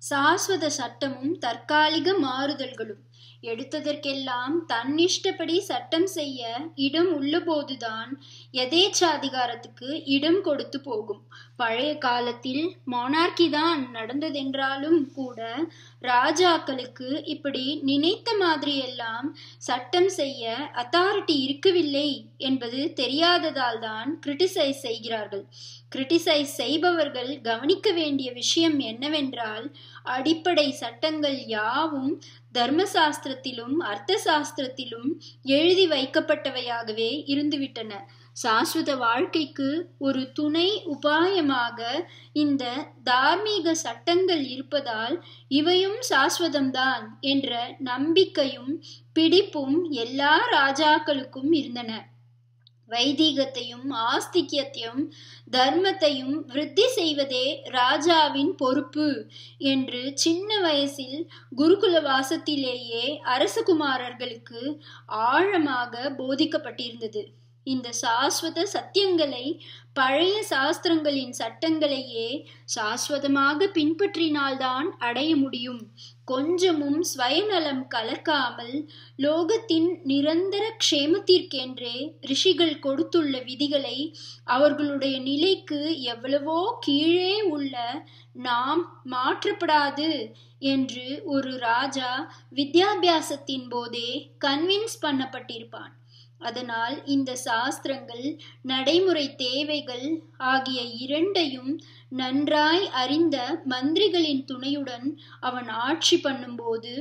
சாஸ்வத சட்டமும் தற்காலிக மாறுதல்களும் எடுத்ததற்கெல்லாம் தன்னிஷ்டப்படி சட்டம் செய்ய இடம் உள்ளபோதுதான் எதேச்சாதிகாரத்துக்கு இடம் கொடுத்து போகும் பழைய காலத்தில் மொனார்கி தான் நடந்ததென்றாலும் கூட ராஜாக்களுக்கு இப்படி நினைத்த மாதிரியெல்லாம் சட்டம் செய்ய அத்தாரிட்டி இருக்கவில்லை என்பது தெரியாததால் தான் கிரிட்டிசைஸ் செய்கிறார்கள் கிரிட்டிசைஸ் செய்பவர்கள் கவனிக்க வேண்டிய விஷயம் என்னவென்றால் அடிப்படை சட்டங்கள் யாவும் தர்மசாஸ்திரத்திலும் அர்த்த சாஸ்திரத்திலும் எழுதி வைக்கப்பட்டவையாகவே இருந்துவிட்டன சாஸ்வத வாழ்க்கைக்கு ஒரு துணை உபாயமாக இந்த தார்மீக சட்டங்கள் இருப்பதால் இவையும் சாஸ்வதம்தான் என்ற நம்பிக்கையும் பிடிப்பும் எல்லா ராஜாக்களுக்கும் இருந்தன வைதீகத்தையும் ஆஸ்திக்யத்தையும் தர்மத்தையும் விருத்தி செய்வதே ராஜாவின் பொறுப்பு என்று சின்ன வயசில் குருகுல வாசத்திலேயே அரசகுமாரர்களுக்கு ஆழமாக போதிக்கப்பட்டிருந்தது இந்த சாஸ்வத சத்தியங்களை பழைய சாஸ்திரங்களின் சட்டங்களையே சாஸ்வதமாக பின்பற்றினால்தான் அடைய முடியும் கொஞ்சமும் ஸ்வயநலம் கலக்காமல் லோகத்தின் நிரந்தர க்ஷேமத்திற்கென்றே ரிஷிகள் கொடுத்துள்ள விதிகளை அவர்களுடைய நிலைக்கு எவ்வளவோ கீழே உள்ள நாம் மாற்றப்படாது என்று ஒரு ராஜா வித்யாபியாசத்தின் போதே கன்வின்ஸ் பண்ணப்பட்டிருப்பான் அதனால் இந்த சாஸ்திரங்கள் நடைமுறை தேவைகள் ஆகிய இரண்டையும் நன்றாய் அறிந்த மந்திரிகளின் துணையுடன் அவன் ஆட்சி பண்ணும்போது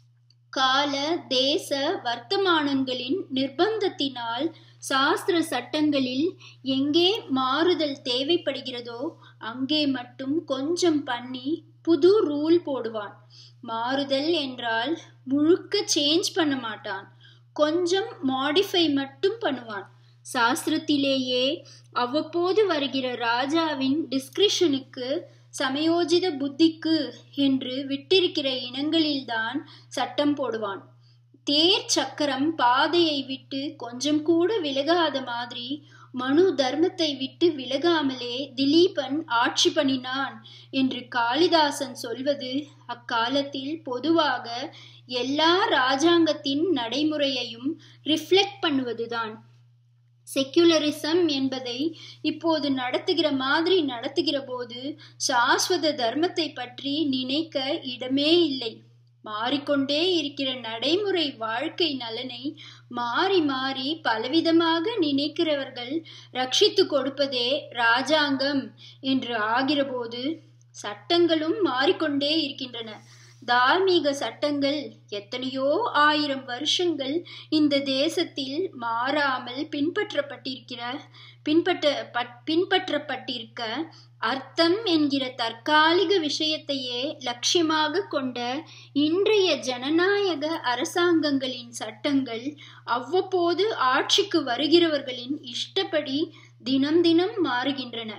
கால தேச வர்த்தமானங்களின் நிர்பந்தத்தினால் சாஸ்திர சட்டங்களில் எங்கே மாறுதல் தேவைப்படுகிறதோ அங்கே மட்டும் கொஞ்சம் பண்ணி புது ரூல் போடுவான் மாறுதல் என்றால் முழுக்க சேஞ்ச் பண்ண மாட்டான் கொஞ்சம் மாடிஃபை மட்டும் பண்ணுவான் சாஸ்திரத்திலேயே அவ்வப்போது வருகிற ராஜாவின் டிஸ்கிரிஷனுக்கு சமயோஜித புத்திக்கு என்று விட்டிருக்கிற இனங்களில்தான் சட்டம் போடுவான் தேர் சக்கரம் பாதையை விட்டு கொஞ்சம் கூட விலகாத மாதிரி மனு தர்மத்தை விட்டு விலகாமலே திலீபன் ஆட்சி பண்ணினான் என்று காளிதாசன் சொல்வது அக்காலத்தில் பொதுவாக எல்லா ராஜாங்கத்தின் நடைமுறையையும் ரிஃப்ளெக்ட் பண்ணுவதுதான் செக்யுலரிசம் என்பதை இப்போது நடத்துகிற மாதிரி நடத்துகிற போது சாஸ்வத தர்மத்தை பற்றி நினைக்க இடமே இல்லை மாறிக்கொண்டே இருக்கிற நடைமுறை வாழ்க்கை நலனை மாறி மாறி பலவிதமாக நினைக்கிறவர்கள் ரட்சித்து கொடுப்பதே ராஜாங்கம் என்று ஆகிறபோது சட்டங்களும் மாறிக்கொண்டே இருக்கின்றன தார்மீக சட்டங்கள் எத்தனையோ ஆயிரம் வருஷங்கள் இந்த தேசத்தில் மாறாமல் பின்பற்றப்பட்டிருக்கிற பின்பற்ற பின்பற்றப்பட்டிருக்க அர்த்தம் என்கிற தற்காலிக விஷயத்தையே லட்சியமாக கொண்ட இன்றைய ஜனநாயக அரசாங்கங்களின் சட்டங்கள் அவ்வப்போது ஆட்சிக்கு வருகிறவர்களின் இஷ்டப்படி தினம் தினம் மாறுகின்றன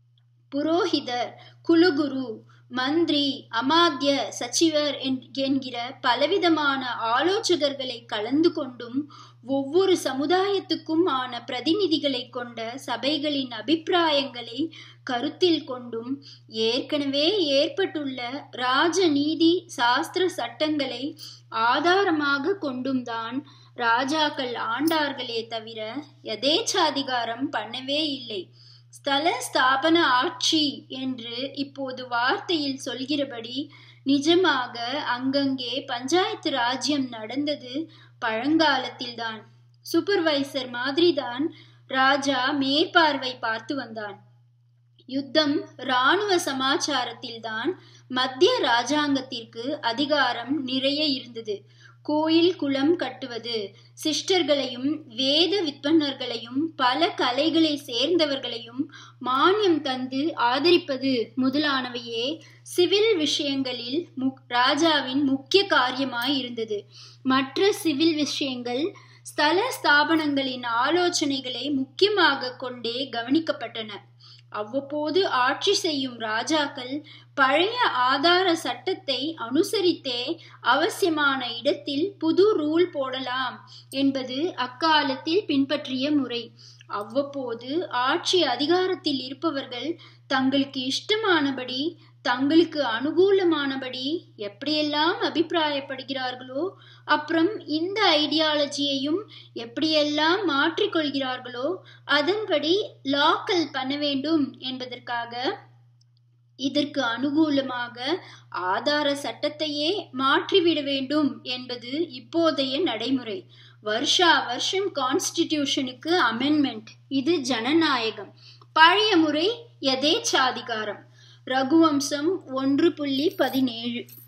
புரோஹிதர் குலுகுரு மந்திரி அமாத்திய சச்சிவர் என்கிற பலவிதமான ஆலோசகர்களை கலந்து கொண்டும் ஒவ்வொரு சமுதாயத்துக்கும் ஆன பிரதிநிதிகளை கொண்ட சபைகளின் அபிப்பிராயங்களை கருத்தில் கொண்டும் ஏற்கனவே ஏற்பட்டுள்ள ராஜநீதி சாஸ்திர சட்டங்களை ஆதாரமாக கொண்டும் தான் ராஜாக்கள் ஆண்டார்களே தவிர எதேச்சாதிகாரம் பண்ணவே இல்லை ஸ்தல ஸ்தாபன ஆட்சி என்று இப்போது வார்த்தையில் சொல்கிறபடி நிஜமாக அங்கங்கே பஞ்சாயத்து ராஜ்யம் நடந்தது பழங்காலத்தில்தான் சூப்பர்வைசர் மாதிரிதான் ராஜா மேற்பார்வை பார்த்து வந்தான் யுத்தம் இராணுவ சமாச்சாரத்தில்தான் மத்திய ராஜாங்கத்திற்கு அதிகாரம் நிறைய இருந்தது கோயில் குளம் கட்டுவது சிஸ்டர்களையும் வேத வித்வன்னர்களையும் பல கலைகளை சேர்ந்தவர்களையும் மானியம் தந்து ஆதரிப்பது முதலானவையே சிவில் விஷயங்களில் முக் ராஜாவின் முக்கிய காரியமாய் இருந்தது மற்ற சிவில் விஷயங்கள் ஸ்தல ஸ்தாபனங்களின் ஆலோசனைகளை முக்கியமாக கொண்டே கவனிக்கப்பட்டன அவ்வப்போது ஆட்சி செய்யும் ராஜாக்கள் பழைய ஆதார சட்டத்தை அனுசரித்தே அவசியமான இடத்தில் புது ரூல் போடலாம் என்பது அக்காலத்தில் பின்பற்றிய முறை அவ்வப்போது ஆட்சி அதிகாரத்தில் இருப்பவர்கள் தங்களுக்கு இஷ்டமானபடி தங்களுக்கு அனுகூலமானபடி எப்படியெல்லாம் அபிப்பிராயப்படுகிறார்களோ அப்புறம் இந்த ஐடியாலஜியையும் எப்படியெல்லாம் மாற்றிக்கொள்கிறார்களோ அதன்படி லாக்கல் பண்ண வேண்டும் என்பதற்காக இதற்கு அனுகூலமாக ஆதார சட்டத்தையே மாற்றிவிட வேண்டும் என்பது இப்போதைய நடைமுறை வருஷா வருஷம் கான்ஸ்டிடியூஷனுக்கு அமெண்ட்மெண்ட் இது ஜனநாயகம் பழைய முறை எதேச்சாதிகாரம் ரகுவம்சம் ஒன்று புள்ளி பதினேழு